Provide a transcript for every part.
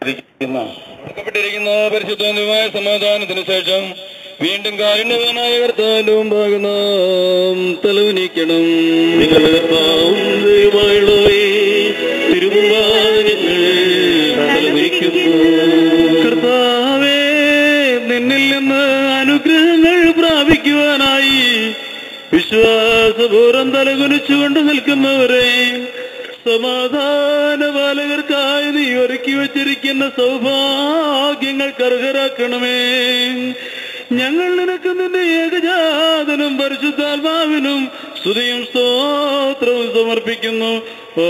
കൊടുക്കപ്പെട്ടിരിക്കുന്ന പരിശുദ്ധമായ സമാധാനത്തിന് ശേഷം വീണ്ടും കാരുണ്യവാനായ കർത്താവിന്റെ മുമ്പാകെ നാം തലവനിക്കണം കർത്താവേ നിന്നിൽ നിന്ന് അനുഗ്രഹങ്ങൾ പ്രാപിക്കുവാനായി വിശ്വാസപൂർവ്വം തലകുനിച്ചുകൊണ്ട് നിൽക്കുന്നവരെ സമാധാന ബാലകർക്കായി നീ ഒരുക്കി വച്ചിരിക്കുന്ന സൗഭാഗ്യങ്ങൾക്ക് അർഹരാക്കണമേ ഞങ്ങൾ നിനക്ക് നിന്റെ ഏകജാതനും പരിശുദ്ധാത്മാവിനും സ്തുതിയും സ്തോത്രവും സമർപ്പിക്കുന്നു ഓ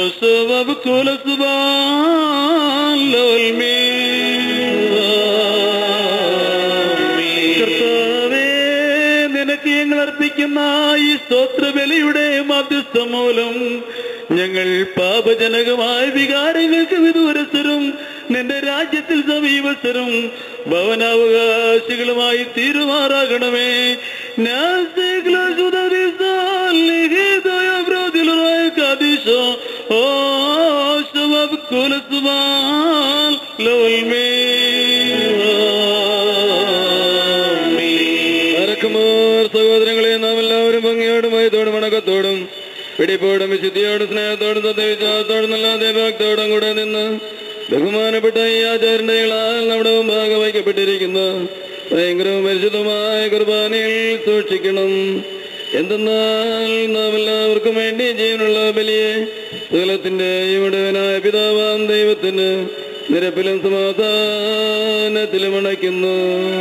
കർത്താവേ നിനക്ക് ഞങ്ങൾ അർപ്പിക്കുന്ന ഈ സ്തോത്രബലിയുടെ മധ്യസ്ഥ മൂലം ഞങ്ങൾ പാപജനകമായ വികാരങ്ങൾക്ക് വിദൂരസ്ഥരും നിന്റെ രാജ്യത്തിൽ സമീപസ്ഥരും ഭവനാവകാശികളുമായി തീരുമാറാകണമേ അരക്കുമാർ സഹോദരങ്ങളെ നാം എല്ലാവരും ഭംഗിയോടും വൈത്തോടും വണക്കത്തോടും പിടിപ്പോടും വിശുദ്ധിയോടും സ്നേഹത്തോടും സത്യവിശ്വാസത്തോടും നല്ല ദേവഭക്തോടും കൂടെ നിന്ന് ബഹുമാനപ്പെട്ട ഈ ആചാരങ്ങളാൽ നമ്മുടെ മുമ്പാകെ വയ്ക്കപ്പെട്ടിരിക്കുന്ന ഭയങ്കരവും പരിശുദ്ധമായ കുർബാനയിൽ സൂക്ഷിക്കണം എന്തെന്നാൽ നാം എല്ലാവർക്കും വേണ്ടി ജീവനുള്ള ബലിയെ സകലത്തിന്റെ ഉടവനായ പിതാവാം ദൈവത്തിന് നിരപ്പിലും സമാധാനത്തിലും അണയ്ക്കുന്നു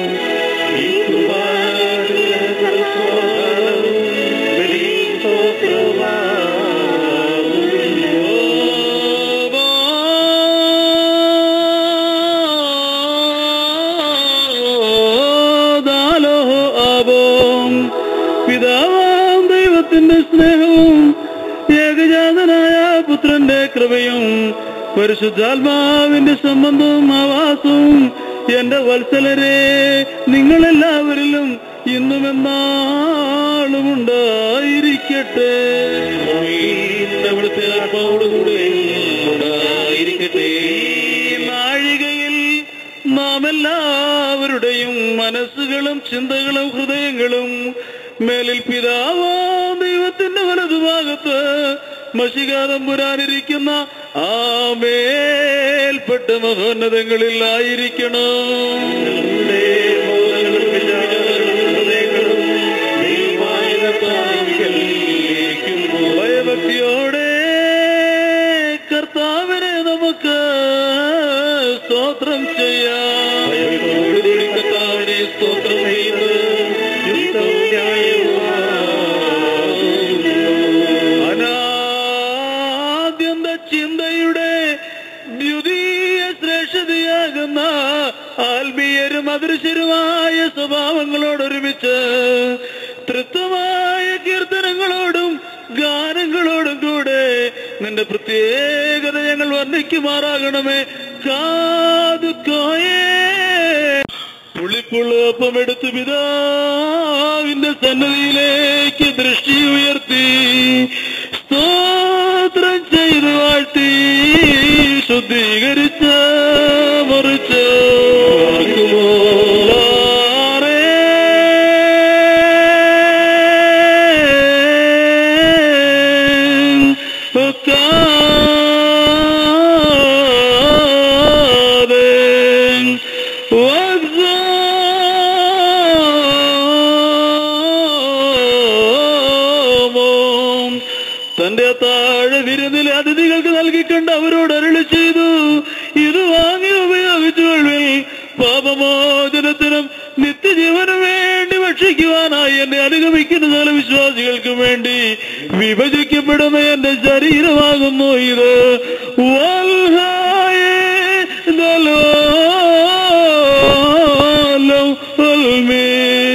ദാലോഹോ ആബോം പിതാവാം ദൈവത്തിന്റെ സ്നേഹവും ഏകജാതനായ പുത്രന്റെ കൃപയും പരിശുദ്ധാത്മാവിന്റെ സംബന്ധവും ആവാസവും എന്റെ വത്സലരെ നിങ്ങളെല്ലാവരിലും ഇന്നും എന്നാളും ഉണ്ടായിരിക്കട്ടെ അവിടുത്തെ ആത്മാവോടുകൂടെ ഉണ്ടായിരിക്കട്ടെ ഈ നാഴികയിൽ നാം എല്ലാവരുടെയും മനസ്സുകളും ചിന്തകളും ഹൃദയങ്ങളും മേലിൽ പിതാവോ ദൈവത്തിന്റെ വലതുഭാഗത്ത് മഷികാതം പുരാനിരിക്കുന്ന ആ മേൽപ്പെട്ട മഹോന്നതങ്ങളിൽ ആയിരിക്കണം ഭയഭക്തിയോടെ കർത്താവിനെ നമുക്ക് സ്തോത്രം ചെയ്യാം ഭയത്തോടുകൂടി കർത്താവിനെ സ്തോത്രം ചെയ്ത് അനാദ്യന്ത ചിന്തയുടെ ദ്വിതീയ ശ്രേഷ്ഠതയാകുന്ന ആത്മീയരും അദൃശ്യരുമായ സ്വഭാവങ്ങളോടൊരുമിച്ച് തൃത്വമായ കീർത്തനങ്ങളോടും ഗാനങ്ങളോടും കൂടെ നിന്റെ പ്രത്യേകത ഞങ്ങൾ വർണ്ണിക്കുമാറാകണമേ കാതുക്കോയേ പുളിപ്പുള്ള അപ്പം എടുത്ത് പിതാവിന്റെ സന്നദ്ധിയിലേക്ക് ദൃഷ്ടി ഉയർത്തി സ്തോത്രം ചെയ്ത് വാഴ്ത്തി ശുദ്ധീകരിച്ച് മുറിച്ച് തന്റെ താഴെ വിരുന്നിലെ അതിഥികൾക്ക് നൽകിക്കൊണ്ട് അവരോട് അരുളി ചെയ്തു ഇത് വാങ്ങി ഉപയോഗിച്ചുകൊള്ളിൽ പാപമോചനത്തിനും നിത്യജീവനും വേണ്ടി ഭക്ഷിക്കുവാനായി എന്നെ അനുഗമിക്കുന്ന ചില വിശ്വാസികൾക്ക് വേണ്ടി വിഭജിക്കപ്പെടുന്ന എന്റെ ശരീരമാകുന്നു ഇത് വൽഹായേ ദലോലം വൽമേ.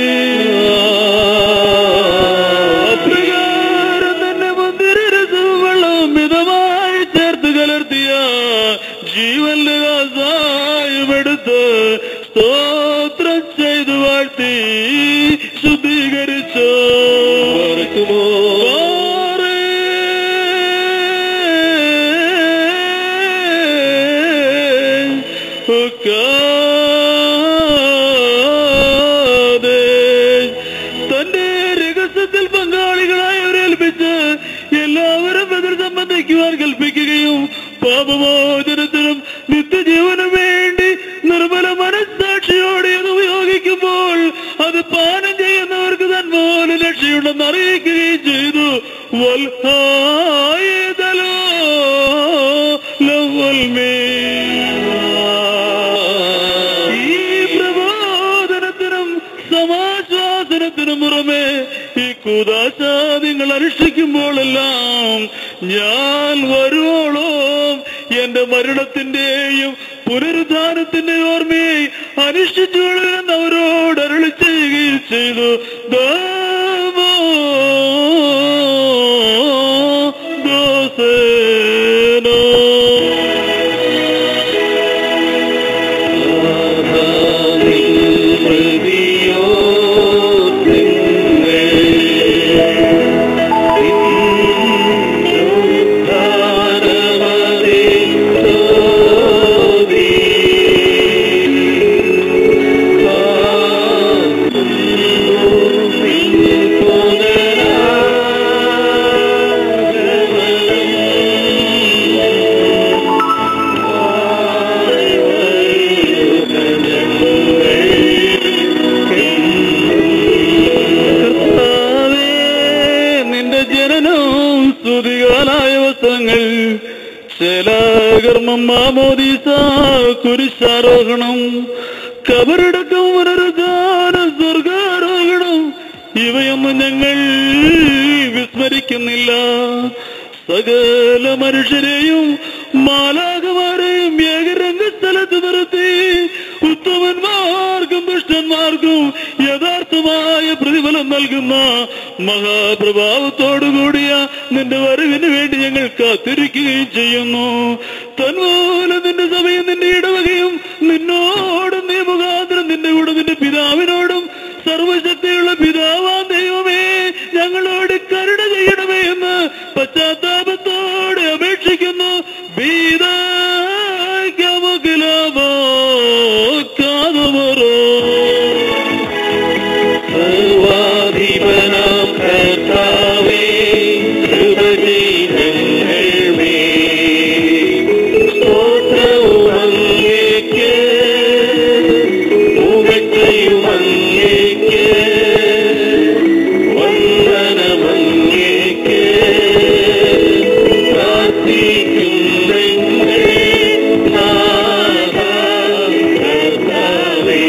അപ്രകാരം തന്നെ മുന്തിരരസവും വെള്ളവും മിതമായി ചേർത്ത് കലർത്തിയ ജീവന്റെ കാസായും എടുത്ത് സ്തോത്രം ചെയ്തു വാഴ്ത്തി ശുദ്ധീകരിച്ചു തന്റെ രഹസ്യത്തിൽ പങ്കാളികളായി അവരെ ഏൽപ്പിച്ച് എല്ലാവരും എതിർ സംബന്ധിക്കുവാൻ കൽപ്പിക്കുകയും പാപമോചനത്തിനും നിത്യജീവനും വേണ്ടി നിർമ്മല മനസ്സാക്ഷിയോടെ അത് ഉപയോഗിക്കുമ്പോൾ അത് പാനം ചെയ്യുന്നവർക്ക് തൻ പോലെ രക്ഷയുണ്ടെന്ന് അറിയിക്കുകയും ചെയ്തു വൽഹായതലോ ലവൽമേ ഈ പ്രബോധനത്തിനും സമാശ്വാസനത്തിനും പുറമെ ഈ കൂതാശ നിങ്ങൾ അനുഷ്ഠിക്കുമ്പോഴെല്ലാം ഞാൻ വരുവോളം എന്റെ മരണത്തിന്റെയും പുനരുദ്ധാനത്തിന്റെ ഓർമ്മയെ അനുഷ്ഠിച്ചു കൊള്ളുമെന്ന് അവരോട് അരുളി ചെയ്യുകയും ചെയ്തു ദാമോ ദോസേനോ കർത്താവേ, നിന്റെ ജനനവും സ്തുതികാലായ വസ്ത്രങ്ങൾ ശലാകർമ്മം മാമോദീസ കുരിശാരോഹണം കബറടക്കം പുനരുദ്ധാനം സ്വർഗാരോഹണം ഇവയൊന്നും ഞങ്ങൾ വിസ്മരിക്കുന്നില്ല സകല മനുഷ്യരെയും മാലാകമാരെയും ഏകരംഗസ്ഥലത്ത് നിർത്തി ഉത്തമന്മാർക്കും ദുഷ്ടന്മാർക്കും യഥാർത്ഥമായ പ്രതിഫലം നൽകുന്ന മഹാപ്രഭാവത്തോടുകൂടിയ നിന്റെ വരവിന് വേണ്ടി ഞങ്ങൾ കാത്തിരിക്കുകയും ചെയ്യുന്നു തന്മൂലം നിന്റെ സഭയും നിന്റെ ഇടവകയും നിന്നോടും നീ മുഖാന്തരം നിന്റെ കൂടെ നിന്റെ പിതാവിനോടും സർവശക്തിയുള്ള പിതാവാം ദൈവമേ ഞങ്ങളോട് കരുണ ചെയ്യണമേ എന്ന് പശ്ചാത്താപത്തോടെ അപേക്ഷിക്കുന്നു ബീതാമോ കാതുമറോ സർവാധിപനാം കർത്താവേ, കൃപ ചെയ്തങ്ങൾ മേൽ. സ്തോത്രവും അങ്ങേക്ക്, പുകഴ്ചയും അങ്ങേക്ക്, വന്ദനം അങ്ങേക്ക്. പ്രാർത്ഥിക്കുന്നെങ്ങൾ നാഥാ കർത്താവേ.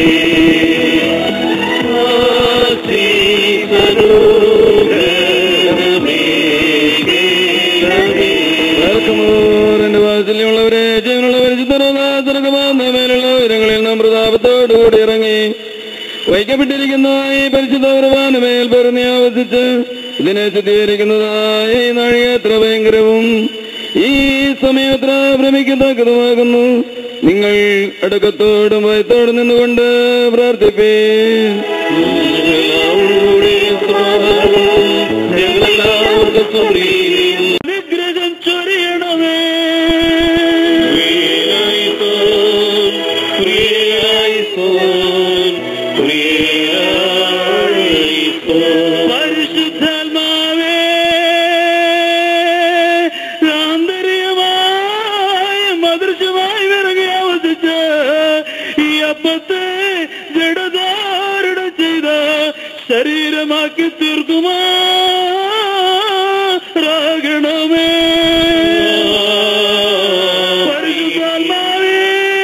എന്റെ വാത്സല്യമുള്ളവരെ ജീവനുള്ളവരെ ചിത്തരമാതരകമാർന്ന മേലുള്ള ഉയരങ്ങളിൽ നാം പ്രതാപത്തോടുകൂടി ഇറങ്ങി വൈക്കപ്പെട്ടിരിക്കുന്ന ഈ പരിശുദ്ധ കുർബാനമേൽ പറഞ്ഞ് ആവസിച്ച് ഇതിനെ ശുദ്ധീകരിക്കുന്നതായ ഈ നാഴിക എത്ര ഭയങ്കരവും ഈ സമയം എത്ര ഭ്രമിക്കത്തക്കതുമാകുന്നു നിങ്ങൾ അടക്കത്തോടും ഭയത്തോടും നിന്നുകൊണ്ട് പ്രാർത്ഥിപ്പേ അനുഗ്രഹം ചൊരിയണമേ പരിശുദ്ധാത്മാവേ ആന്തരികമായി അദൃശ്യമായി വിറകി ആവസിച്ച് ഈ അപ്പത്തെ ജഡധാരണ ചെയ്ത ശരീരമാക്കി തീർക്കുമാറാകണമേ പരിശുദ്ധാത്മാവേ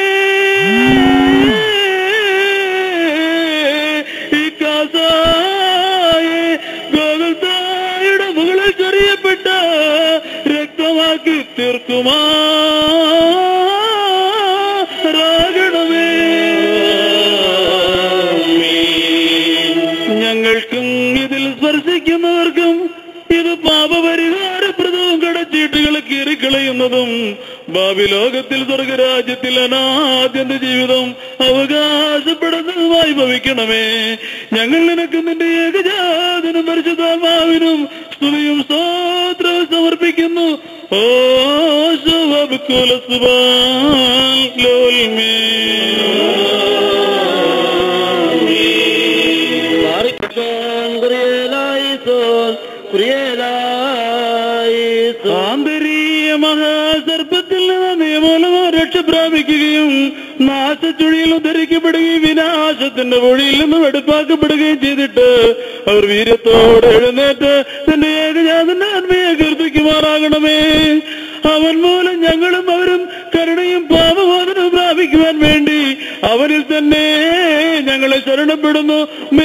ഈ കാസായെ ഗോകുൽത്തായുടെ മുകളിൽ ചൊരിയപ്പെട്ട രക്തമാക്കി തീർക്കുമാറാകണമേ ഞങ്ങൾക്കും ഇതിൽ സ്പർശിക്കുന്നവർക്കും ഇത് പാപപരിഹാരപ്രദവും കടച്ചീട്ടുകളെ കീറിക്കളയുന്നതും ഭാവി ലോകത്തിൽ സ്വർഗരാജ്യത്തിൽ അനാദ്യന്ത ജീവിതം അവകാശപ്പെടുന്നതുമായി ഭവിക്കണമേ ഞങ്ങൾ നിനക്ക് നിന്റെ ഏകജാതനും പരിശുദ്ധാത്മാവിനും സ്തുതിയും സ്തോത്രവും സമർപ്പിക്കുന്നു ഓ ശുഭകുല സുബാൻ ലോൽമേ രക്ഷ പ്രാപിക്കുകയും നാശച്ചുഴിയിൽ ഉദ്ധരിക്കപ്പെടുകയും വിനാശത്തിന്റെ വഴിയിൽ നിന്നും എടുപ്പാക്കപ്പെടുകയും ചെയ്തിട്ട് അവർ വീര്യത്തോടെ എഴുന്നേറ്റ് തന്റെ ഏകജാതന്റെ നന്മയെ കീർത്തിക്കുമാറാകണമേ അവൻ മൂലം ഞങ്ങളും അവരും കരുണയും പാപബോധനവും പ്രാപിക്കുവാൻ വേണ്ടി അവനിൽ തന്നെ ഞങ്ങളെ ശരണപ്പെടുന്നു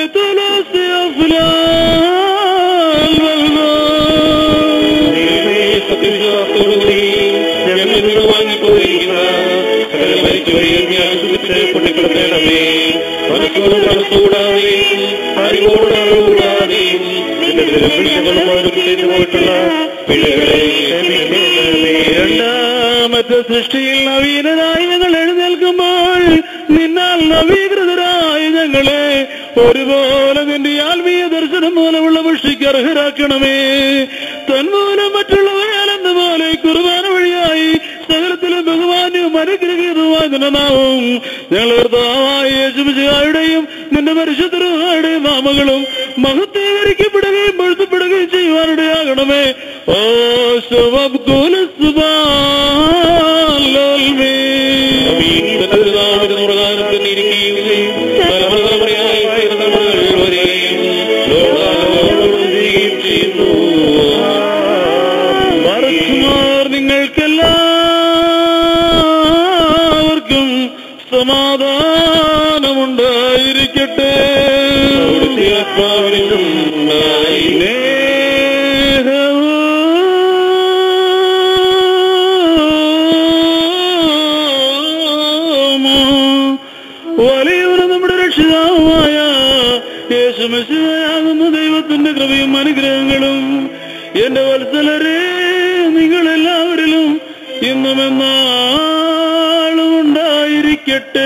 സത്യവിശ്വാസത്തോടുകൂടി ഞങ്ങൾ വാങ്ങിപ്പോയിരിക്കുന്ന സകല മരിച്ചുവരെയും ഞാൻ സുഖിച്ച് പുണ്യപ്പെടുത്തണമേ മനസ്സോട് മനസ്സുകൂടാതെയും അറിവോട് അറിവുകൂടാതെയും നിന്റെ ദുരഭിഷകളുമാരും ചെയ്തു പോയിട്ടുള്ള പിഴകളെ ക്ഷമിക്കണമേ. രണ്ടാമത്തെ സൃഷ്ടിയിൽ നവീനരായി ഞങ്ങൾ എഴുന്നേൽക്കുമ്പോൾ നിന്നാൽ നവീകൃതരായി ഞങ്ങളെ ഒരുപോലെ നിന്റെ ആത്മീയ ദർശനം മൂലമുള്ള ഭക്ഷിക്ക് അർഹരാക്കണമേ തന്മൂലം മറ്റുള്ളവരാലെന്ന പോലെ കുർബാന വഴിയായി സകലത്തിലും ബഹുമാന്യവും അനുഗ്രഹീതവുമായ നിലനാവും ഞങ്ങൾ കർത്താവായ യേശുമിശിഹായുടെയും നിന്റെ പരിശുദ്ധരുടെയും നാമങ്ങളും മഹത്വീകരിക്കപ്പെടുകയും പൊഴുത്തപ്പെടുകയും ചെയ്യുവാനിടയാകണമേ ഓ ശുഭകുല സുബാലോൽമേ മറക്കുമാർ നിങ്ങൾക്കെല്ലാവർക്കും സമാധാനമുണ്ടായിരിക്കട്ടെ വലിയവന് നമ്മുടെ രക്ഷിതാവുമായ യേശുമശിയാകുന്ന ദൈവത്തിന്റെ കൃപയും അനുഗ്രഹങ്ങളും എന്റെ വത്സലരെ നിങ്ങളെല്ലാവരിലും ഇന്നും എന്നാളും ഉണ്ടായിരിക്കട്ടെ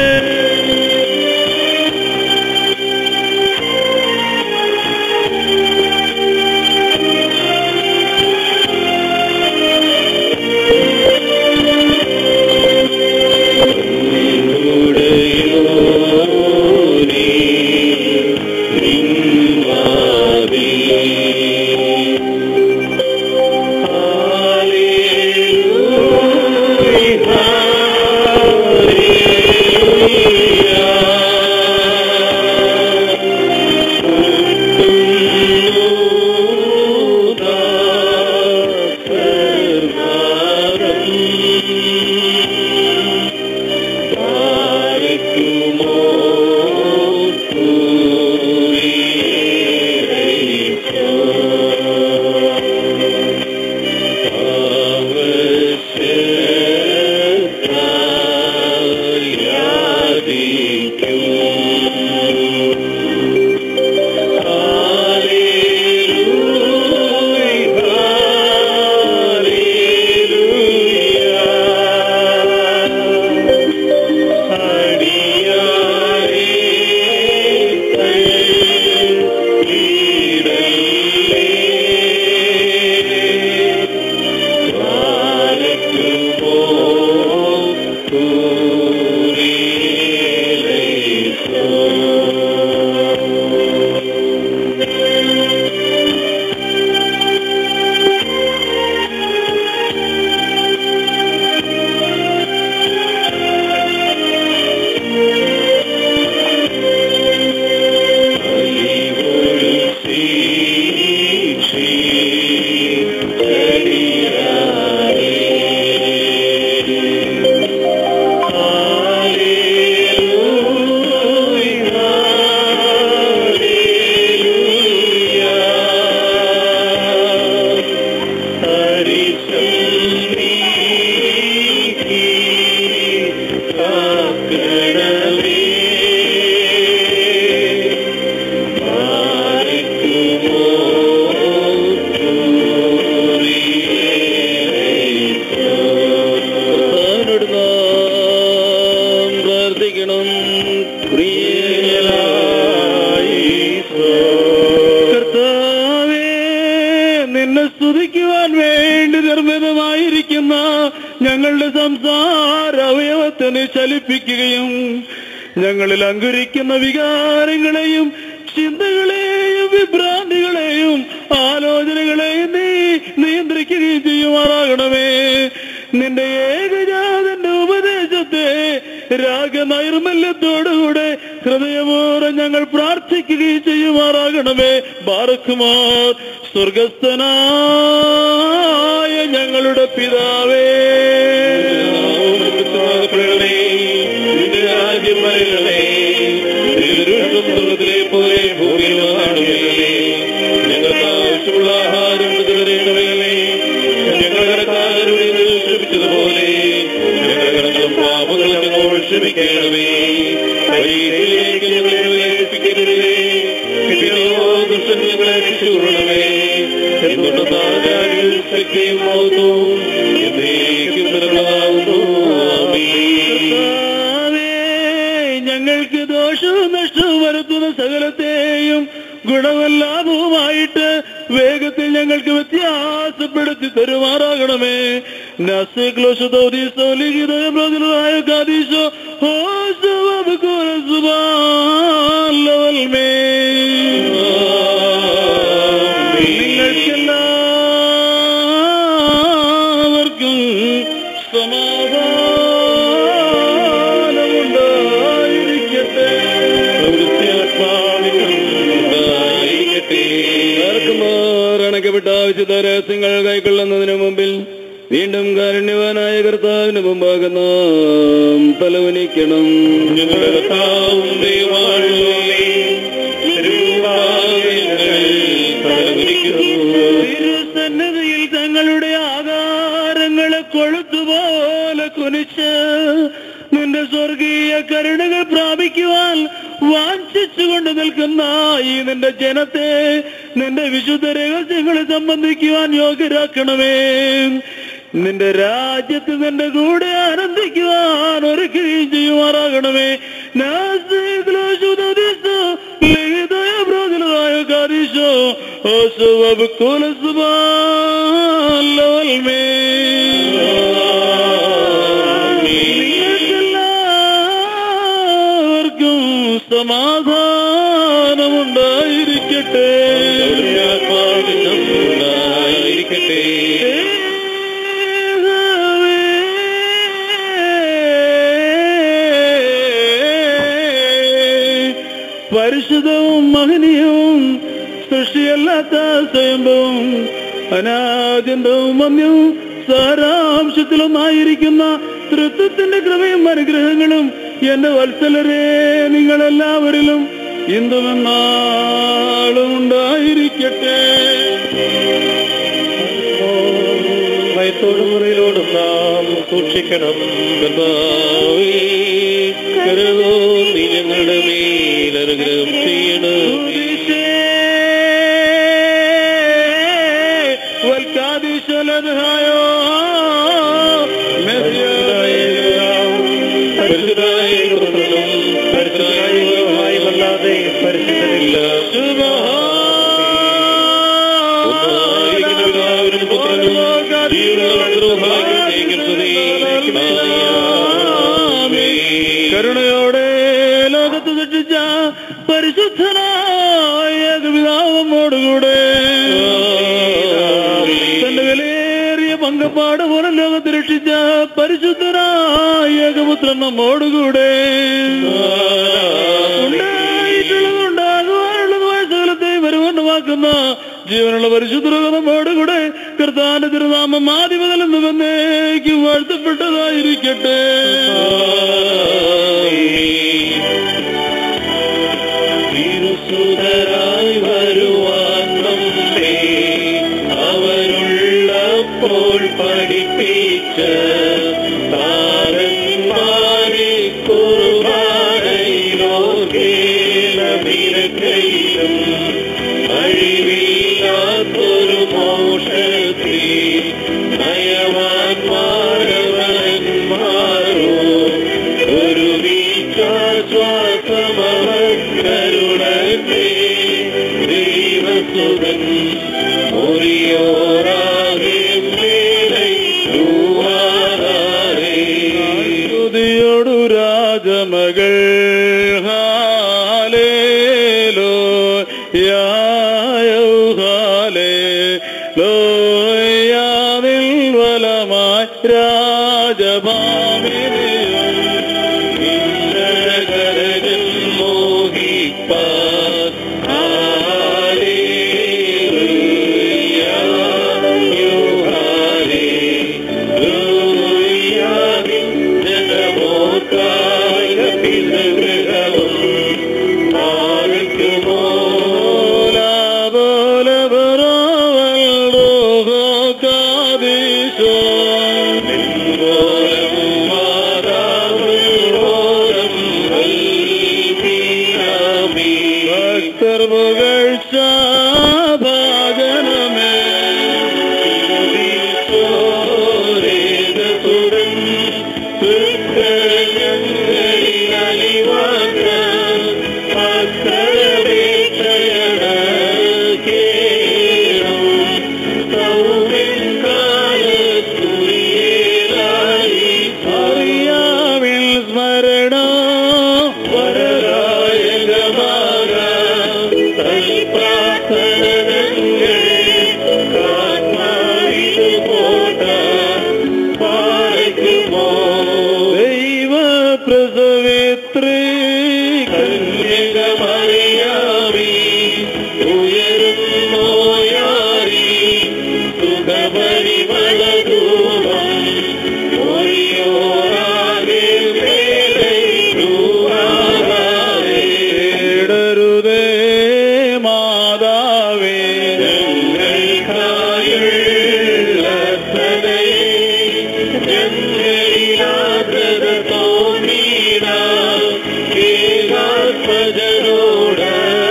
കർത്താവിനോട് നാം പ്രാർത്ഥിക്കണം കർത്താവേ നിന്നെ സ്തുതിക്കുവാൻ വേണ്ടി നിർമ്മിതമായിരിക്കുന്ന ഞങ്ങളുടെ സംസാര അവയവത്തിനെ ചലിപ്പിക്കുകയും ഞങ്ങളിൽ അങ്കുരിക്കുന്ന വികാരങ്ങളെയും ചിന്തകളെയും വിഭ്രാന്തികളെയും ആലോചനകളെയും നീ നിയന്ത്രിക്കുകയും ചെയ്യുമാറാകണമേ നിന്റെ ഏകജാതന്റെ രാഗനൈർമല്യത്തോടുകൂടെ ഹൃദയമോറെ ഞങ്ങൾ പ്രാർത്ഥിക്കുകയും ചെയ്യുമാറാകണമേ ബാറക്കുമാർ സ്വർഗസ്ഥനായ ഞങ്ങളുടെ പിതാവേ പിതാവേ, നിന്റെ രാജ്യം വരണമേ തിരുവരുഷം സ്വർഗത്തിലെ പോലെ ഭൂമിയിലും കാണുകയല്ലേ ഞങ്ങൾക്ക് ആവശ്യമുള്ള ആഹാരം തരണമേ ഞങ്ങളുടെ കടക്കാരോട് ക്ഷമിച്ചതുപോലെ ഞങ്ങളുടെ കടങ്ങളും പാപങ്ങളും ഞങ്ങളോട് ക്ഷമിക്കണമേ പരീക്ഷയിലേക്ക് ഞങ്ങളെ പ്രവേശിപ്പിക്കരുതേ പിന്നെയോ ദുഷ്ടൻ ഞങ്ങളെ രക്ഷിച്ചുകൊള്ളണമേ എന്തുകൊണ്ടെന്നാൽ ശക്തിയും മൗത്വവും എന്നേക്കും നിറവാകുന്നു ആമീൻ കർത്താവേ, ഞങ്ങൾക്ക് ദോഷവും നഷ്ടവും വരുത്തുന്ന സകലത്തെയും ഗുണവല്ലാഭവുമായിട്ട് വേഗത്തിൽ ഞങ്ങൾക്ക് വ്യത്യാസപ്പെടുത്തി തരുമാറാകണമേ നസ്ലിഹിതമായ കാദീശോ നിങ്ങൾക്കെല്ലാവർക്കും സമാധാനമുണ്ടായിരിക്കട്ടെ അണക്കപ്പെട്ട ആവശ്യത രഹസ്യങ്ങൾ കൈക്കൊള്ളുന്നതിന് മുമ്പിൽ വീണ്ടും കാരുണ്യവാനായ കർത്താവിന് മുമ്പാകെ നാം തലവനിക്കണം ഞങ്ങളുടെ കർത്താവും ദൈവമാണല്ലേ തിരുമുമ്പാകെ ഞങ്ങൾ തലകുനിക്കുന്നു തിരുസന്നതിയിൽ തങ്ങളുടെ ആകാരങ്ങളെ കൊളുത്തുപോലെ കുനിച്ച് നിന്റെ സ്വർഗീയ കരുണകൾ പ്രാപിക്കുവാൻ വാഞ്ചിച്ചുകൊണ്ട് നിൽക്കുന്ന ഈ നിന്റെ ജനത്തെ നിന്റെ വിശുദ്ധ രഹസ്യങ്ങളെ സംബന്ധിക്കുവാൻ യോഗ്യരാക്കണമേ നിന്റെ രാജ്യത്ത് നിന്റെ കൂടെ ആനന്ദിക്കുവാൻ ഒരുക്കുകയും ചെയ്യുമാറാകണമേ കാരീശോ ഓശോ എല്ലാവർക്കും സമാധാനമുണ്ടായിരിക്കട്ടെ ഉണ്ടായിരിക്കട്ടെ പരിശുദ്ധവും മഹനീയവും സൃഷ്ടിയല്ലാത്ത സ്വയംഭവും അനാദ്യന്തവും മന്യവും സാരാംശത്തിലൊന്നായിരിക്കുന്ന തൃത്വത്തിന്റെ കൃപയും അനുഗ്രഹങ്ങളും എന്റെ വത്സലരെ നിങ്ങളെല്ലാവരിലും ഇന്തുമെന്നാളും ഉണ്ടായിരിക്കട്ടെ ഭയത്തോടും മുറിയിലോടും നാം സൂക്ഷിക്കണം കർത്താവേ, കരുതോ നീ ഞങ്ങളുടെ മേൽ അനുഗ്രഹം ചെയ്യണം والكادش പരിശുദ്ധനായ പുത്രനും പരിശുദ്ധനായ ദൈവവുമായുമല്ലാതെ പരിശുദ്ധനില്ല ഒന്നായിരിക്കുന്ന പിതാവിനും പുത്രനും ജീവനുള്ള വചനവുമായിരിക്കും സ്തുതി. ആമേൻ. കരുണയോടെ ലോകത്ത് സൃഷ്ടിച്ച പരിശുദ്ധനായ പിതാവമ്മോടുകൂടെ തന്റെ വിലയേറിയ പങ്കപ്പാട് പോലെ ലോകത്ത് രക്ഷിച്ച പരിശുദ്ധനായ ഏകപുത്രൻ നമ്മോടുകൂടെ ഉണ്ടായിട്ടുള്ളത് ഉണ്ടാകുവാനുള്ളതുമായ സകലത്തെയും വരുവണ്ണമാക്കുന്ന ജീവനുള്ള പരിശുദ്ധ നമ്മോടുകൂടെ കർത്താന്റെ തിരുനാമം ആദ്യം മുതൽ എന്ന് വന്നേക്കും വാഴ്ത്തപ്പെട്ടതായിരിക്കട്ടെ തിരുസുതരായി വരുവാൻ നമ്മെ അവരുള്ളപ്പോൾ പഠിപ്പിച്ച താരന്മാരെ കുർബാനയിലോകേലമിരക്കയിലും അഴിവില്ലാത്തൊരു മോഷത്തിൽ നയവാന്മാരവന്മാരോ ഒരു വീശ്വാസമകരുണത്തെ ദൈവസുതൻ ഒരിയോറാകെ മേലൈ സ്തുതിയോടു രാജമകൾ ഹാലേലോ യായോ ഹാലേ ലോയാതിൽ വലമായി രാജഭാമിനിയും പ്രസവിത്രി കന്യകമറിയാമി ഉയരുന്നോയാരി സുഖപരിമളധൂപം ഒഴിയോരാകെ മേലെ രൂപാവാരേ ഇടരുതേ മാതാവേ ഞങ്ങൾക്കായുള്ള സദയേ ഞങ്ങളിലാദ്രത തോന്നീട കേകാത്മജനോട്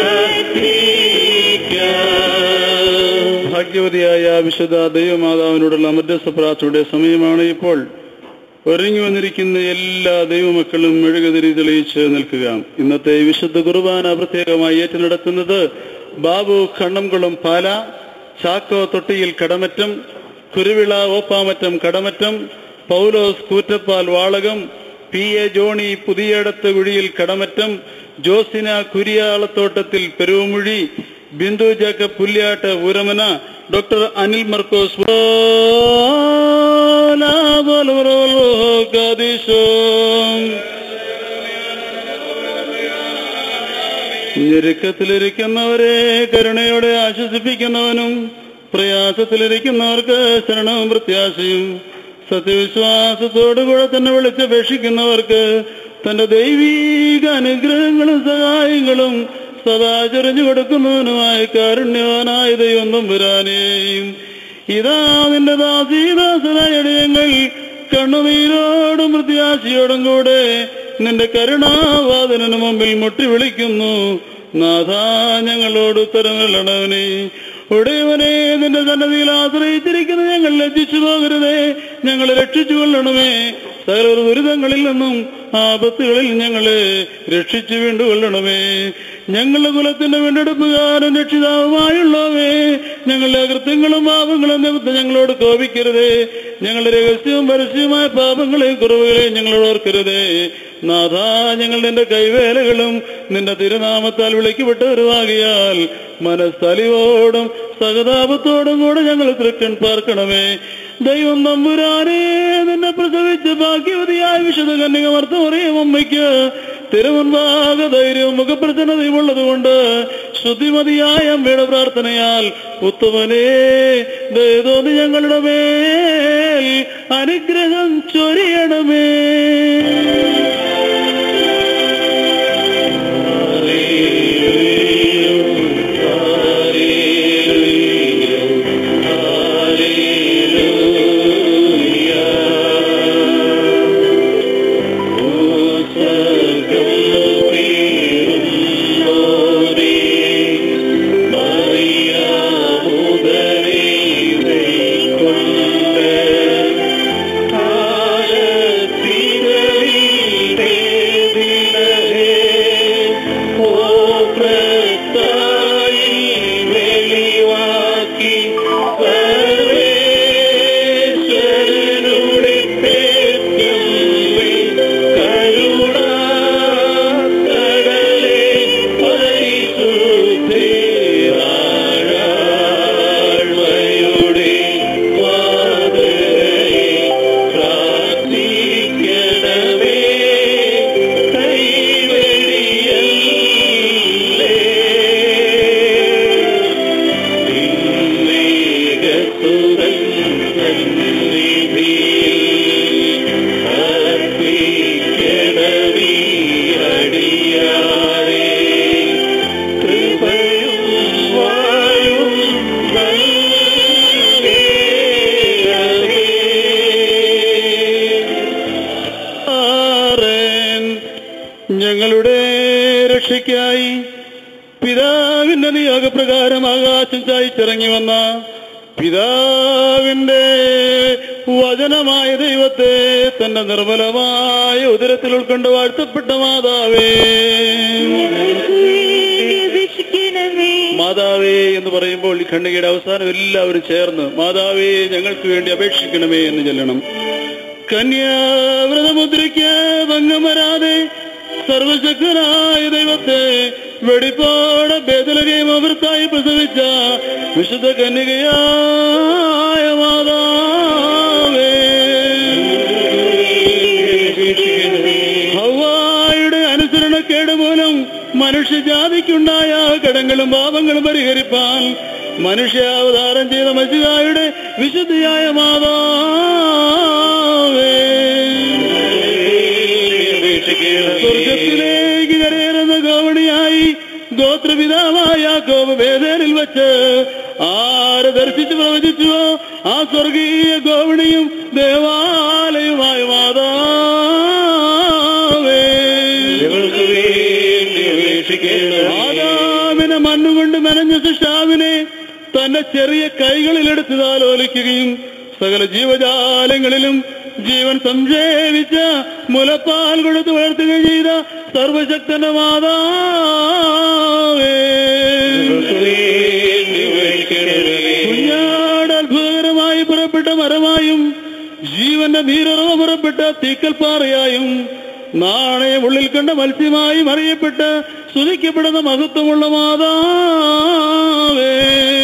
ഭാഗ്യവതിയായ വിശുദ്ധ ദൈവമാതാവിനോടുള്ള മധ്യസ്ഥ പ്രാർത്ഥനയുടെ സമയമാണ് ഇപ്പോൾ ഒരുങ്ങി വന്നിരിക്കുന്ന എല്ലാ ദൈവമക്കളും മെഴുകുതിരി തെളിയിച്ച് നിൽക്കുക ഇന്നത്തെ വിശുദ്ധ കുർബാന പ്രത്യേകമായി ഏറ്റു നടത്തുന്നത് Babu Kannamkulam Pala Chacko Thottiyil Kadamattom Kuruvila Oppamattom Kadamattom Paulose Koottappal Valakam P A Johnny Puthiyadath Kuzhiyil Kadamattom Josina Kuriyalathottathil Peruvamuzhi Bindu Jacob Pulyatt Ooramana doctor Anil Markose ഞെരുക്കത്തിലിരിക്കുന്നവരെ കരുണയോടെ ആശ്വസിപ്പിക്കുന്നവനും പ്രയാസത്തിലിരിക്കുന്നവർക്ക് ശരണവും പ്രത്യാശയും സത്യവിശ്വാസത്തോടുകൂടെ തന്നെ വിളിച്ചപേക്ഷിക്കുന്നവർക്ക് തന്റെ ദൈവീക അനുഗ്രഹങ്ങളും സഹായങ്ങളും സദാ ചൊരിഞ്ഞു കൊടുക്കുന്നവനുമായ കാരുണ്യവാനായ ദൈവം തമ്പുരാനെയും ഇതാ നിന്റെ ദാസീദാസനായടിയങ്ങൾ കണ്ണുനീരോടും പ്രത്യാശയോടും കൂടെ നിന്റെ കരുണാവാദനു മുമ്പിൽ മുട്ടി വിളിക്കുന്നു നാഥ ഞങ്ങളോട് ഉത്തരങ്ങളണവനെ ഉടയവനെ നിന്റെ സന്നദ്ധിയിൽ ആശ്രയിച്ചിരിക്കുന്ന ഞങ്ങൾ ലജ്ജിച്ചു പോകരുതേ ഞങ്ങളെ രക്ഷിച്ചു കൊള്ളണമേ സകല ദുരിതങ്ങളിൽ നിന്നും ആപത്തുകളിൽ ഞങ്ങളെ രക്ഷിച്ചു വീണ്ടുകൊള്ളണമേ ഞങ്ങളുടെ കുലത്തിന്റെ വീണ്ടെടുപ്പുകാരൻ രക്ഷിതാവുമായുള്ളവേ ഞങ്ങളുടെ കൃത്യങ്ങളും പാപങ്ങളും നിമിത്തം ഞങ്ങളോട് കോപിക്കരുതേ ഞങ്ങളുടെ രഹസ്യവും പരസ്യവുമായ പാപങ്ങളെയും കുറവുകളെയും ഞങ്ങളോട് ഓർക്കരുതേ നാഥ ഞങ്ങൾ നിന്റെ കൈവേലകളും നിന്റെ തിരുനാമത്താൽ വിളിക്കപ്പെട്ടവരുമാകിയാൽ മനസ്സലിവോടും സഹതാപത്തോടും കൂടെ ഞങ്ങൾ തൃക്കൺ പാർക്കണമേ ദൈവം നമ്പുരാനേ നിന്നെ പ്രസവിച്ച് ഭാഗ്യവതിയായ വിശുദ്ധ കന്യകമർത്ഥമറിയും അമ്മയ്ക്ക് തിരുമുൻപാക ധൈര്യവും മുഖപ്രസന്നതയും ഉള്ളതുകൊണ്ട് ശുദ്ധിമതിയായ അമ്മയുടെ പ്രാർത്ഥനയാൽ ഉത്തമനേ ദയതോന്നി ഞങ്ങളുടെ മേൽ അനുഗ്രഹം ചൊരിയണമേ ഞങ്ങളുടെ രക്ഷയ്ക്കായി പിതാവിന്റെ നിയോഗപ്രകാരം ആകാശം ചായിച്ചിറങ്ങി വന്ന പിതാവിന്റെ വചനമായ ദൈവത്തെ തന്റെ നിർമ്മലമായ ഉദരത്തിൽ ഉൾക്കൊണ്ട് വാഴ്ത്തപ്പെട്ട മാതാവേ അപേക്ഷിക്കണമേ മാതാവേ എന്ന് പറയുമ്പോൾ ഈ ഖണ്ഡികയുടെ അവസാനം എല്ലാവരും ചേർന്ന് മാതാവേ ഞങ്ങൾക്ക് വേണ്ടി അപേക്ഷിക്കണമേ എന്ന് ചൊല്ലണം കന്യാവ്രതമുദ്രയ്ക്ക് ഭംഗം വരാതെ സർവശക്തനായ ദൈവത്തെ വെടിപ്പോടെ ബേദലകയും അമൃത്തായി പ്രസവിച്ച വിശുദ്ധ കന്യകയായ മാതാവേ മനുഷ്യജാതിക്കുണ്ടായ കടങ്ങളും പാപങ്ങളും പരിഹരിപ്പാൻ മനുഷ്യാവതാരം ചെയ്ത മസികായുടെ വിശുദ്ധിയായ മാതാവേ സ്വർഗത്തിലേക്ക് കരയേറുന്ന ഗോവണിയായി ഗോത്രപിതാവായ ഗോപഭേദനിൽ വെച്ച് ആരെ ദർശിച്ച് പ്രവചിച്ചുവോ ആ സ്വർഗീയ ഗോവണിയും ദേവാലയമായ മാതാവേ ആദാമിനെ മണ്ണുകൊണ്ട് മെനഞ്ഞ സൃഷ്ടാവിനെ തന്റെ ചെറിയ കൈകളിലെടുത്ത് താലോലിക്കുകയും സകല ജീവജാലങ്ങളിലും ജീവൻ സംക്ഷേപിച്ച മുലപ്പാൽ കൊടുത്ത് വളർത്തുകയും ചെയ്ത സർവശക്തന്റെ മാതാവേ കുഞ്ഞാട് അത്ഭുതകരമായി പുറപ്പെട്ട മരമായും ജീവന്റെ നീരറവ പുറപ്പെട്ട തീക്കൽപ്പാറയായും നാണയം ഉള്ളിൽ കണ്ട മത്സ്യമായും അറിയപ്പെട്ട് സ്തുതിക്കപ്പെടുന്ന മഹത്വമുള്ള മാതാവേ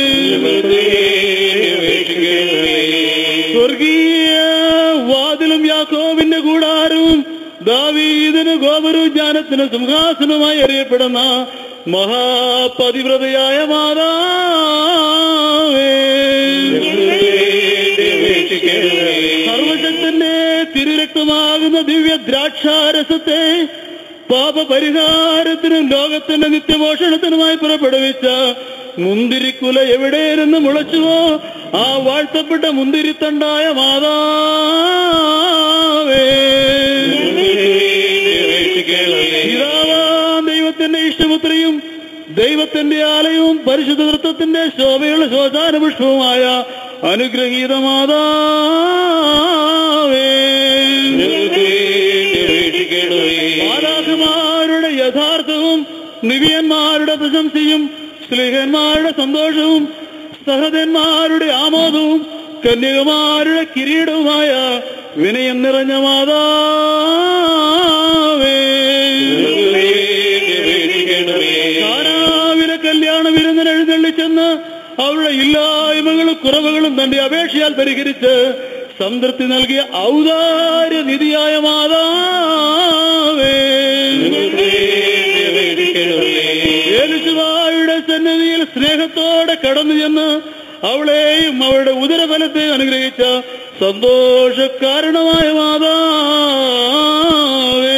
സ്വർഗീയ വാതിലും യാക്കോവിന്റെ കൂടാരവും ദാവീദിന് ഗോപുരവും ജ്ഞാനത്തിന് സിംഹാസനമായി അറിയപ്പെടുന്ന മഹാപതിവ്രതയായ മാതാവേ സർവശക്തന്റെ തിരുരക്തമാകുന്ന ദിവ്യ ദ്രാക്ഷാരസത്തെ പാപപരിഹാരത്തിനും ലോകത്തിന്റെ നിത്യപോഷണത്തിനുമായി പുറപ്പെടുവിച്ച മുന്തിരിക്കുല എവിടെയിരുന്ന് മുളച്ചുവോ ആ വാഴ്ത്തപ്പെട്ട മുന്തിരിത്തണ്ടായ മാതാവേ പിതാവാം ദൈവത്തിന്റെ ഇഷ്ടപുത്രിയും ദൈവത്തിന്റെ ആലയവും പരിശുദ്ധ നൃത്തത്തിന്റെ ശോഭയുള്ള ശോചാന പുഷ്പവുമായ അനുഗ്രഹീത മാതാവേ മാതാഖമാരുടെ യഥാർത്ഥവും നിവിയന്മാരുടെ പ്രശംസയും സ്ലിഹന്മാരുടെ സന്തോഷവും സഹതന്മാരുടെ ആമോദവും കന്യകമാരുടെ കിരീടവുമായ വിനയം നിറഞ്ഞ മാതാവേ കാനാവിലെ കല്യാണ വിരുന്നിന് എഴുന്നള്ളിച്ചെന്ന് അവരുടെ ഇല്ലായ്മകളും കുറവുകളും തന്റെ അപേക്ഷയാൽ പരിഹരിച്ച് സംതൃപ്തി നൽകിയ ഔദാര്യ നിധിയായ മാതാവേ യേശുവായുടെ സന്നിധിയിൽ സ്നേഹത്തോടെ കടന്നു ചെന്ന് അവളെയും അവളുടെ ഉദരഫലത്തെ അനുഗ്രഹിച്ച സന്തോഷ കാരണമായ മാതാവേ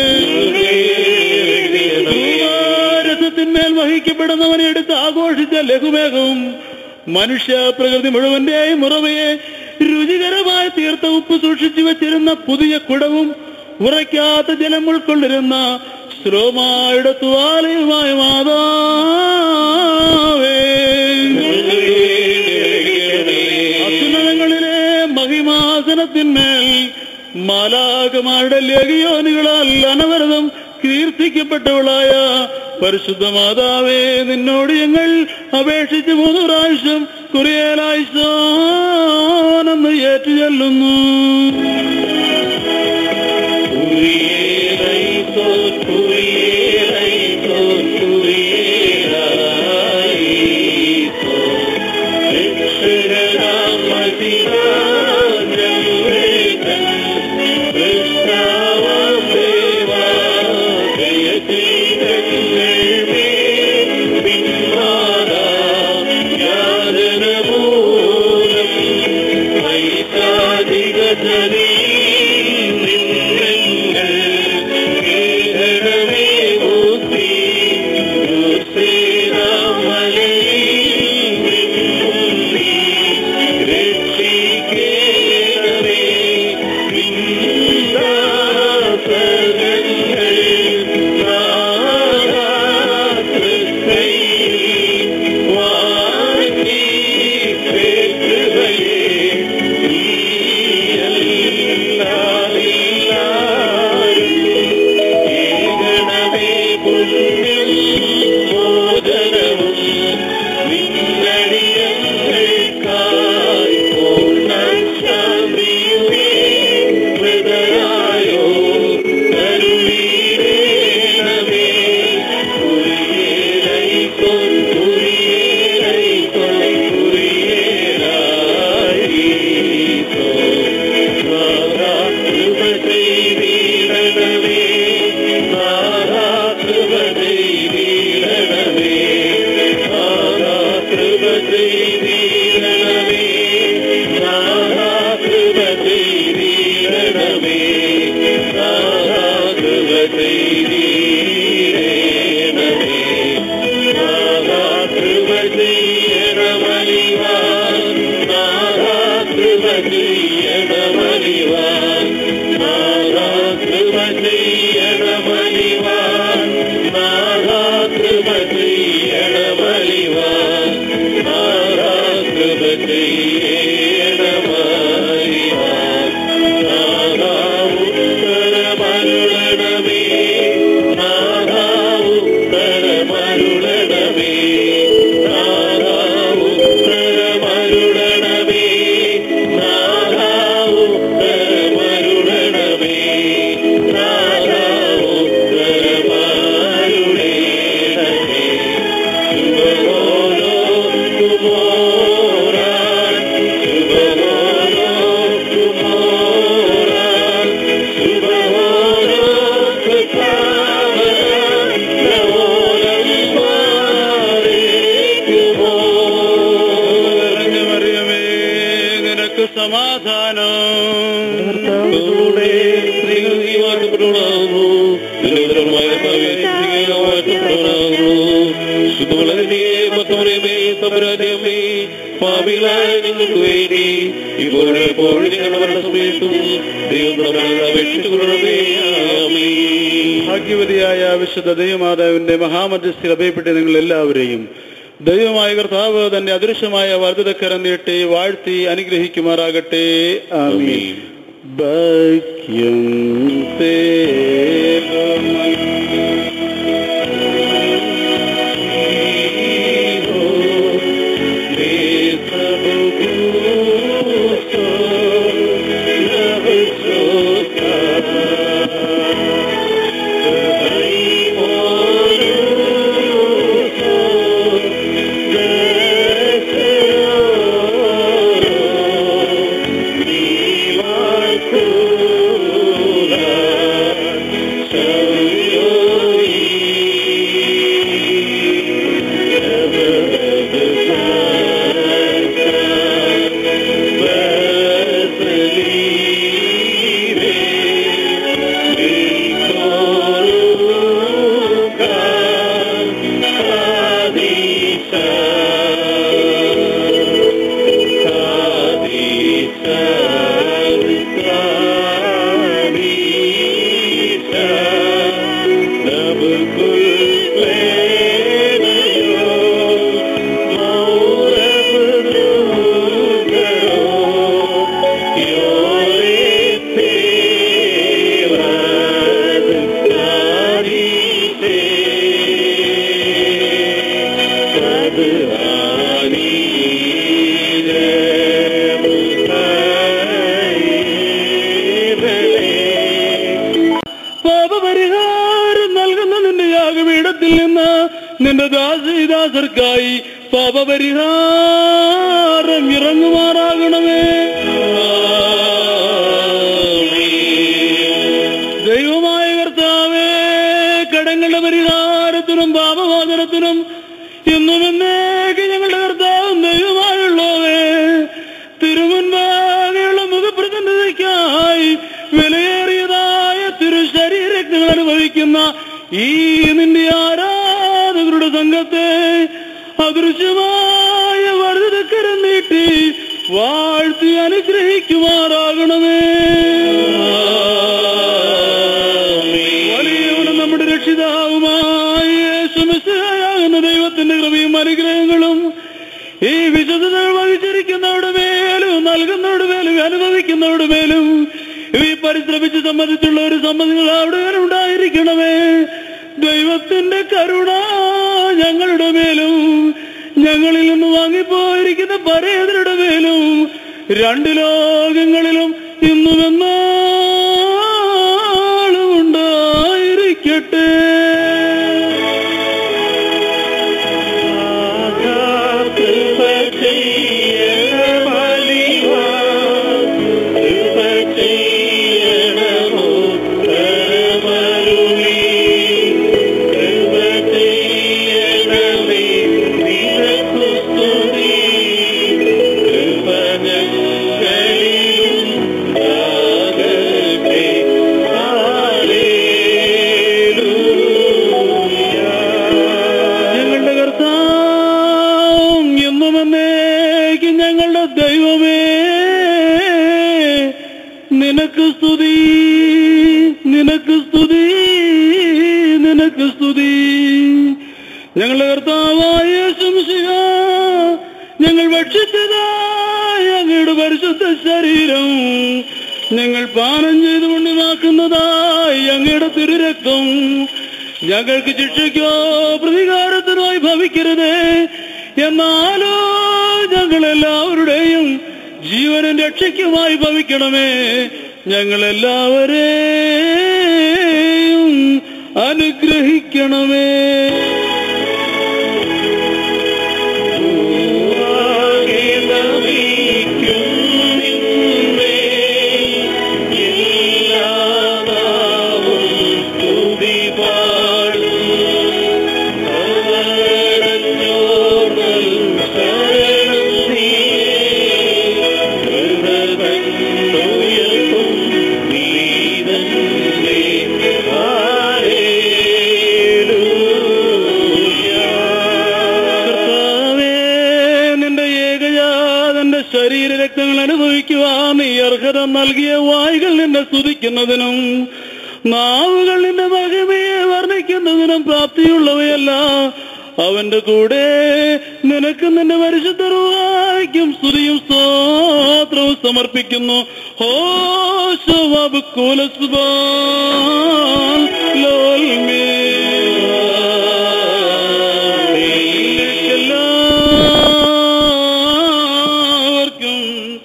രസത്തിന്മേൽ വഹിക്കപ്പെടുന്നവനെ എടുത്ത് ആഘോഷിച്ച ലഘുമേഘവും മനുഷ്യ പ്രകൃതി മുഴുവന്റെയും ഉറവയെ രുചികരമായി തീർത്ത ഉപ്പ് സൂക്ഷിച്ചു വെച്ചിരുന്ന പുതിയ കുടവും ഉറയ്ക്കാത്ത ജലം ഉൾക്കൊണ്ടിരുന്ന ശ്രോമായുടെ തുവാലയുമായ മാതാവേ അസുനങ്ങളിലെ മഹിമാസനത്തിന്മേൽ മാലാകമാരുടെ ലേഖയോനികളാൽ അനവരതം കീർത്തിക്കപ്പെട്ടവളായ പരിശുദ്ധ മാതാവേ നിന്നോട് ഞങ്ങൾ അപേക്ഷിച്ച് മൂന്ന് പ്രാവശ്യം കുറിയേലായിസോനെന്ന് ഏറ്റു ചെല്ലുന്നു ും ചെയ്യണമേ നാഥാ കൃപ ചെയ്യണമലിവാൻ നാഥാ കൃപ ചെയ്യണമലിവാൻ നാഥാ കൃപ ചെയ്യണമലിവാൻ നാഥാ കൃപ ചെയ്യണമലിവാൻ നാഥാ കൃപ ചെയ്യണമലിവാൻ നാഥാ ഉത്തരമരുളണമേ നാഥാ ഉത്തരമരുളണമേ നാഥാ ഉത്തരമരുളണമേ നാഥാ ഉത്തരമരുളണമേ നാഥാ ഉത്തരമരുളണമേ ശുഭമോനോ കുമോരാൻ ശുഭമോനോ കുമോരാൻ ശുഭമോനോ കൃപാവരാൻ നവോനം മാറിക്കുമോ മറിയമേ നിനക്ക് സമാധാനം കൂടെ സ്ത്രീകൾ നീ വാഴ്ത്തപ്പെട്ടവളാകുന്നു നിന്റെ ഉദരമായ വാഴ്ത്തപ്പെട്ടവളാകുന്നു ശുദ്ധവളരെ മത്തമറിയമേ തമ്പുരാജയമേ പാപികളായ നിങ്ങൾക്ക് വേണ്ടി ഇപ്പോഴും എപ്പോഴും ഞങ്ങളുടെ മരണ സമയത്തും ദൈവം നമ്മളെ അപേക്ഷിച്ചുകൊള്ളണമേ ആമീൻ ഭാഗ്യവതിയായ വിശുദ്ധ ദൈവമാതാവിന്റെ മഹാമധ്യസ്ഥിൽ അഭയപ്പെട്ട് നിങ്ങൾ എല്ലാവരെയും ദൈവമായ കർത്താവ് തന്റെ അദൃശ്യമായ വർദ്ധിതക്കരം നീട്ടി വാഴ്ത്തി അനുഗ്രഹിക്കുമാറാകട്ടെ ആമീൻ ഭാഗ്യം പാപപരിഹാരം നൽകുന്ന നിന്റെ യാഗപീഠത്തിൽ നിന്ന് നിന്റെ ദാസീദാസർക്കായി പാപപരിഹാരം ഇറങ്ങുമാറാകണമേ ദൈവമായ കർത്താവേ കടങ്ങളുടെ പരിഹാരത്തിനും പാപമോചനത്തിനും എന്നും എന്നേക്ക് ഞങ്ങളുടെ കർത്താവും ദൈവമായുള്ളവേ തിരുമുൻപാകെയുള്ള മുഖപ്രസന്നതയ്ക്കായി വിലയേറിയതായ തിരുശരീരങ്ങൾ അനുഭവിക്കുന്ന ഈ നിന്റെ ആരാധകരുടെ സംഘത്തെ അദൃശ്യമായ വർദ്ധക്കരം നീട്ടി വാഴ്ത്തി അനുഗ്രഹിക്കുമാറാകണമേ വലിയവനും നമ്മുടെ രക്ഷിതാവുമായ യേശുമിശിഹായാകുന്ന ദൈവത്തിന്റെ കൃപയും അനുഗ്രഹങ്ങളും ഈ വിശുദ്ധതകൾ വഹിച്ചിരിക്കുന്നവരുടെ മേലും നൽകുന്നവരുടെ മേലും അനുഭവിക്കുന്നവരുടെ മേലും ഈ പരിശ്രമിച്ച് സംബന്ധിച്ചുള്ള ഒരു സംബന്ധികൾ അവിടെ ഉണ്ടായിരിക്കണമേ ദൈവത്തിന്റെ കരുണ ഞങ്ങളുടെ മേലും ഞങ്ങളിൽ നിന്ന് വാങ്ങിപ്പോയിരിക്കുന്ന പരേതരുടെ മേലും രണ്ട് ലോകങ്ങളിലും ഇന്നും എന്നാളും ഉണ്ടായിരിക്കട്ടെ ും നിനക്ക് സ്തുതി ഞങ്ങളുടെ കർത്താവായ ശംശിക ഞങ്ങൾ ഭക്ഷിച്ചതായ അങ്ങയുടെ പരിശുദ്ധ ശരീരം ഞങ്ങൾ പാനം ചെയ്ത് പുണ്യമാക്കുന്നതായി അങ്ങയുടെ തിരുരക്തം ഞങ്ങൾക്ക് ശിക്ഷയ്ക്കോ പ്രതികാരത്തിനായി ഭവിക്കരുതേ എന്നാലോ ഞങ്ങൾ എല്ലാവരുടെയും ജീവനും രക്ഷയ്ക്കുമായി ഭവിക്കണമേ ഞങ്ങളെല്ലാവരെയും അനുഗ്രഹിക്കണമേ കർത്താവേ, നിന്റെ ഏകജാതന്റെ ശരീരരക്തങ്ങൾ അനുഭവിക്കുവാൻ നീ അർഹത നൽകിയ വായികൾ നിന്നെ സ്തുതിക്കുന്നതിനും നാവുകൾ നിന്റെ മഹിമയെ വർണ്ണിക്കുന്നതിനും പ്രാപ്തിയുള്ളവയല്ല അവന്റെ കൂടെ നിനക്ക് നിന്റെ പരിശുദ്ധ റൂഹായ്ക്കും സ്തുതിയും സ്തോത്രവും സമർപ്പിക്കുന്നു ഹോ ശോഭ കൂലസ്ബാൻ ലോൽമേ എല്ലാവർക്കും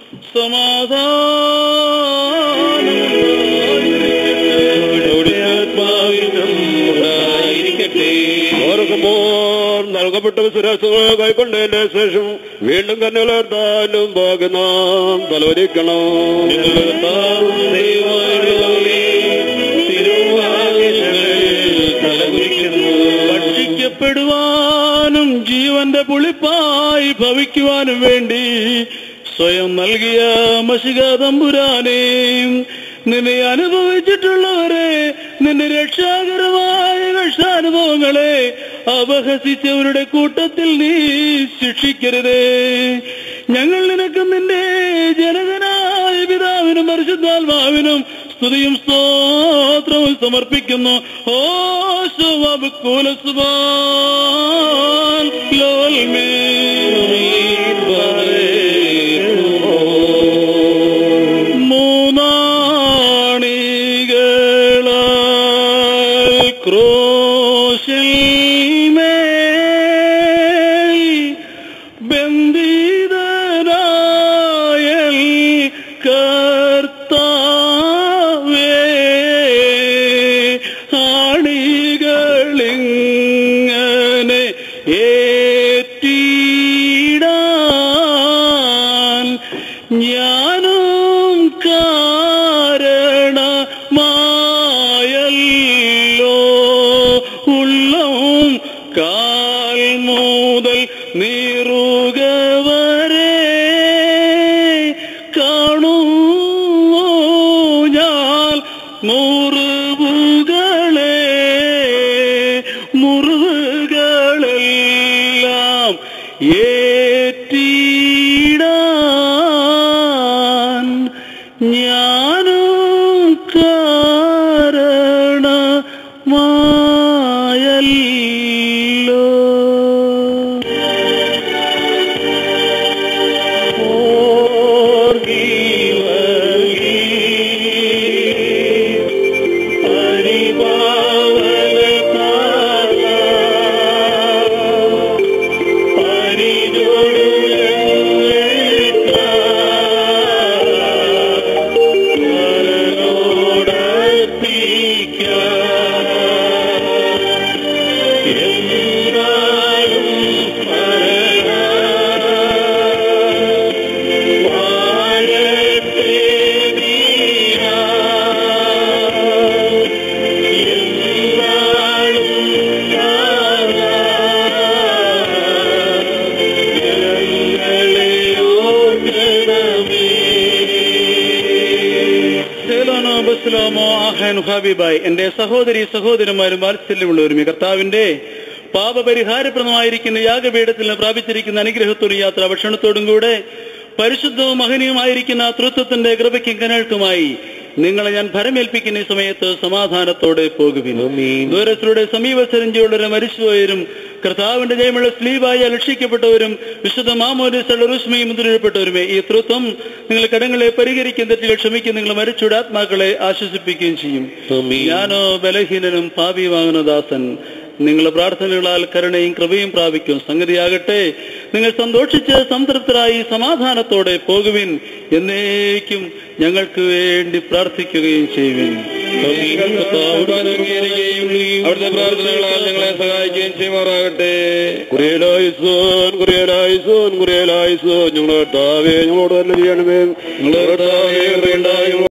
ഓർക്കുമ്പോൾ നൽകപ്പെട്ട സുരക്ഷകൾ കൈക്കൊണ്ടതിന്റെ ശേഷം വീണ്ടും കന്നുകളർത്താനും പോകുന്നാം തലവരിക്കണം ഭക്ഷിക്കപ്പെടുവാനും ജീവന്റെ പുളിപ്പായി ഭവിക്കുവാനും വേണ്ടി സ്വയം നൽകിയ മഷിക തമ്പുരാനെ നിന്നെ അനുഭവിച്ചിട്ടുള്ളവരെ നിന്റെ രക്ഷാകരമായ കഷ്ടാനുഭവങ്ങളെ അപഹസിച്ചവരുടെ കൂട്ടത്തിൽ നീ ശിക്ഷിക്കരുതേ ഞങ്ങൾ നിനക്കും നിന്റെ ജനകനായ പിതാവിനും പരിശുദ്ധാത്മാവിനും സ്തുതിയും സ്തോത്രവും സമർപ്പിക്കുന്നു ഓ ശുഭകൂലസുബാൻ ലോൽമേ മൂന്നാണികളാൽ ക്രോശിൽ മേൽ ബന്ധിതനായ കർത്താവേ ആണികളിങ്ങനെ ഏറ്റിടാൻ ഞാനും കാരണമായല്ലോ ഉള്ളം കാൽ മുതൽ നീറുക വരെ കാണുമോ ഞാൻ മുറിവുകളെ മുറിവുകളെല്ലാം ഏറ്റിടാൻ ഞാനും കാരണമായല്ലോ സേലോനോ ബസ്ലോമോ ആഹാൻ ഹാബിബായ് എന്റെ സഹോദരി സഹോദരന്മാരും വാത്സല്യമുള്ളവരും ഈ കർത്താവിന്റെ പാപപരിഹാരപ്രദമായിരിക്കുന്ന യാഗപീഠത്തിൽ നിന്ന് പ്രാപിച്ചിരിക്കുന്ന അനുഗ്രഹത്തോടും യാത്ര ഭക്ഷണത്തോടും കൂടെ പരിശുദ്ധവും മഹനീയമായിരിക്കുന്ന തൃത്വത്തിന്റെ കൃപയ്ക്കും കനൽക്കുമായി നിങ്ങളെ ഞാൻ ഭരമേൽപ്പിക്കുന്ന ഈ സമയത്ത് സമാധാനത്തോടെ പോകുവിൻ ദൂരത്തിലൂടെ സമീപസരഞ്ചിയുള്ളവരും മരിച്ചുപോയവരും കർത്താവിന്റെ ജയമുള്ള സ്ലീവായി അലക്ഷിക്കപ്പെട്ടവരും വിശുദ്ധ മാമോദിസയുടെ റുസ്മയും മുദ്രയിൽപ്പെട്ടവരുമേ ഈ തൃത്വം നിങ്ങൾ കടങ്ങളെ പരിഹരിക്കും തെറ്റുകൾ ക്ഷമിക്കും നിങ്ങൾ മരിച്ചൂടെ ആത്മാക്കളെ ആശ്വസിപ്പിക്കുകയും ചെയ്യും ഞാനോ ബലഹീനനും പാപിയുമാകുന്ന ദാസൻ നിങ്ങളുടെ പ്രാർത്ഥനകളാൽ കരുണയും കൃപയും പ്രാപിക്കും സംഗതിയാകട്ടെ നിങ്ങൾ സന്തോഷിച്ച് സംതൃപ്തരായി സമാധാനത്തോടെ പോകുവിൻ എന്നേക്കും ഞങ്ങൾക്ക് വേണ്ടി പ്രാർത്ഥിക്കുകയും ചെയ്യുവിൻ അവിടുത്തെ പ്രാർത്ഥനകളാൽ ഞങ്ങളെ സഹായിക്കുകയും ചെയ്യുമാറാകട്ടെ കുറിയലായിസോൻ കുറിയലായിസോൻ കുറിയലായിസോൻ ഞങ്ങളുടെ കർത്താവേ ഞങ്ങളോട് തന്നെ ചെയ്യണമേ ഞങ്ങളുടെ കർത്താവേ കൃപയുണ്ടായി